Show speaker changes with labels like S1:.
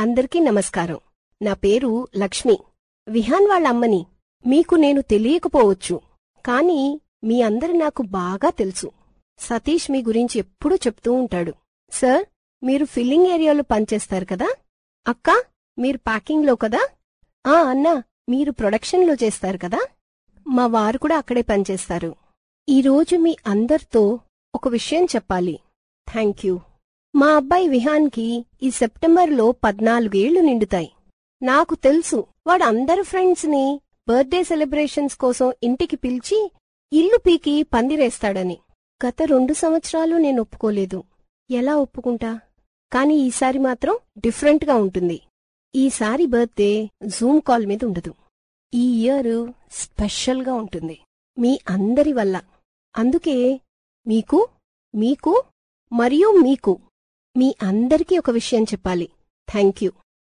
S1: అందరికీ నమస్కారం నా పేరు లక్ష్మి విహాన్ వాళ్ళ అమ్మని మీకు నేను తెలియకపోవచ్చు కానీ మీ అందరు నాకు బాగా తెలుసు సతీష్ మీ గురించి ఎప్పుడూ చెప్తూ ఉంటాడు సార్ మీరు ఫిల్లింగ్ ఏరియాలో పనిచేస్తారు కదా అక్క మీరు ప్యాకింగ్లో కదా ఆ అన్నా మీరు ప్రొడక్షన్లో చేస్తారు కదా మా వారు కూడా అక్కడే పనిచేస్తారు ఈరోజు మీ అందరితో ఒక విషయం చెప్పాలి థ్యాంక్ యూ మా అబ్బాయి విహాన్కి ఈ సెప్టెంబర్లో పద్నాలుగేళ్లు నిండుతాయి నాకు తెలుసు వాడు అందరు ఫ్రెండ్స్ని బర్త్డే సెలబ్రేషన్స్ కోసం ఇంటికి పిలిచి ఇల్లు పీకి పందిరేస్తాడని గత రెండు సంవత్సరాలు నేను ఒప్పుకోలేదు ఎలా ఒప్పుకుంటా కాని ఈసారి మాత్రం డిఫరెంట్గా ఉంటుంది ఈసారి బర్త్డే జూమ్ కాల్ మీద ఉండదు ఈ ఇయర్ స్పెషల్గా ఉంటుంది మీ అందరి వల్ల అందుకే మీకు మీకు మరియు మీకు మీ అందరికీ ఒక విషయం చెప్పాలి థ్యాంక్ యూ